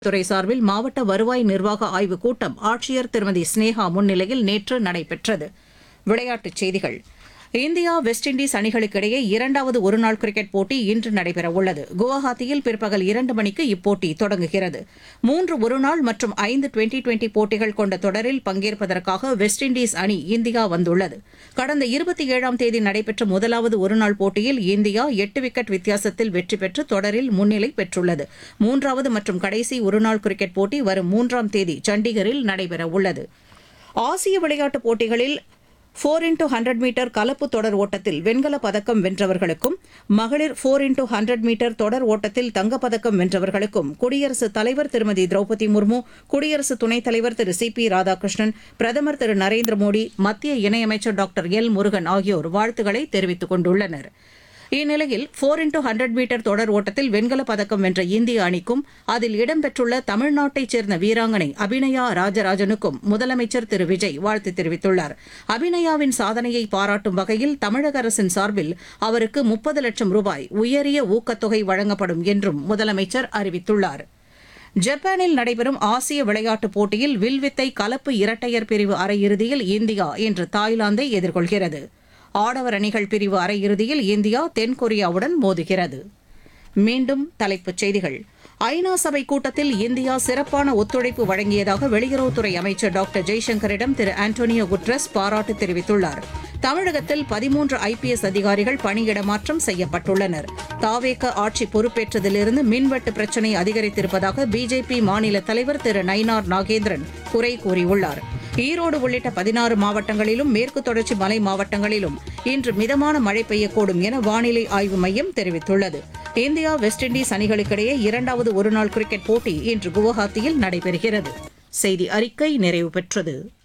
துறை சார்பில் மாவட்ட வருவாய் நிர்வாக ஆய்வுக் கூட்டம் ஆட்சியர் திருமதி ஸ்னேகா முன்னிலையில் நேற்று நடைபெற்றது விளையாட்டுச் செய்திகள் இந்தியா வெஸ்ட் இண்டீஸ் அணிகளுக்கிடையே இரண்டாவது ஒருநாள் கிரிக்கெட் போட்டி இன்று நடைபெறவுள்ளது குவஹாத்தியில் பிற்பகல் இரண்டு மணிக்கு இப்போட்டி தொடங்குகிறது மூன்று ஒருநாள் மற்றும் ஐந்து டுவெண்டி டுவெண்டி போட்டிகள் கொண்ட தொடரில் பங்கேற்பதற்காக வெஸ்ட் இண்டீஸ் அணி இந்தியா வந்துள்ளது கடந்த இருபத்தி ஏழாம் தேதி நடைபெற்ற முதலாவது ஒருநாள் போட்டியில் இந்தியா எட்டு விக்கெட் வித்தியாசத்தில் வெற்றி பெற்று தொடரில் முன்னிலை பெற்றுள்ளது மூன்றாவது மற்றும் கடைசி ஒருநாள் கிரிக்கெட் போட்டி வரும் மூன்றாம் தேதி சண்டிகரில் நடைபெறவுள்ளது ஆசிய விளையாட்டுப் போட்டிகளில் ஃபோர் இன்டூ ஹண்ட்ரட் மீட்டர் கலப்பு தொடர் ஓட்டத்தில் வெண்கலப் பதக்கம் வென்றவர்களுக்கும் மகளிர் ஃபோர் இன்டூ ஹண்ட்ரட் மீட்டர் தொடர் ஓட்டத்தில் தங்கப்பதக்கம் வென்றவர்களுக்கும் குடியரசுத் தலைவர் திருமதி திரௌபதி முர்மு குடியரசு துணைத் தலைவர் திரு சி பி ராதாகிருஷ்ணன் பிரதமர் திரு நரேந்திர மோடி மத்திய இணையமைச்சர் டாக்டர் எல் முருகன் ஆகியோர் வாழ்த்துக்களை தெரிவித்துக் கொண்டுள்ளனர் இந்நிலையில் ஃபோர் இன்டூ ஹண்ட்ரட் மீட்டர் தொடர் ஓட்டத்தில் வெண்கலப் பதக்கம் வென்ற இந்திய அணிக்கும் அதில் இடம்பெற்றுள்ள தமிழ்நாட்டைச் சேர்ந்த வீராங்கனை அபிநயா ராஜராஜனுக்கும் முதலமைச்சர் திரு விஜய் வாழ்த்து தெரிவித்துள்ளார் அபிநயாவின் சாதனையை பாராட்டும் வகையில் தமிழக அரசின் சார்பில் அவருக்கு முப்பது லட்சம் ரூபாய் உயரிய ஊக்கத்தொகை வழங்கப்படும் என்றும் முதலமைச்சர் அறிவித்துள்ளார் ஜப்பானில் நடைபெறும் ஆசிய விளையாட்டுப் போட்டியில் வில்வித்தை கலப்பு இரட்டையர் பிரிவு அரையிறுதியில் இந்தியா இன்று தாய்லாந்தை எதிர்கொள்கிறது ஆடவர் அணிகள் பிரிவு அரையிறுதியில் இந்தியா தென்கொரியாவுடன் மோதுகிறது மீண்டும் தலைப்புச் செய்திகள் ஐநா சபை கூட்டத்தில் இந்தியா சிறப்பான ஒத்துழைப்பு வழங்கியதாக வெளியுறவுத்துறை அமைச்சர் டாக்டர் ஜெய்சங்கரிடம் திரு ஆண்டோனியோ குட்ரஸ் பாராட்டு தெரிவித்துள்ளார் தமிழகத்தில் பதிமூன்று ஐபிஎஸ் அதிகாரிகள் பணியிடமாற்றம் செய்யப்பட்டுள்ளனர் தாவேக ஆட்சி பொறுப்பேற்றதிலிருந்து மின்வெட்டு பிரச்சினை அதிகரித்திருப்பதாக பிஜேபி மாநில தலைவர் திரு நயினார் நாகேந்திரன் குறை கூறியுள்ளார் ஈரோடு உள்ளிட்ட பதினாறு மாவட்டங்களிலும் மேற்கு தொடர்ச்சி மலை மாவட்டங்களிலும் இன்று மிதமான மழை பெய்யக்கூடும் என வானிலை ஆய்வு மையம் தெரிவித்துள்ளது இந்தியா வெஸ்ட் இண்டீஸ் அணிகளுக்கிடையே இரண்டாவது ஒருநாள் கிரிக்கெட் போட்டி இன்று குவஹாத்தியில் நடைபெறுகிறது செய்தி அறிக்கை நிறைவு பெற்றது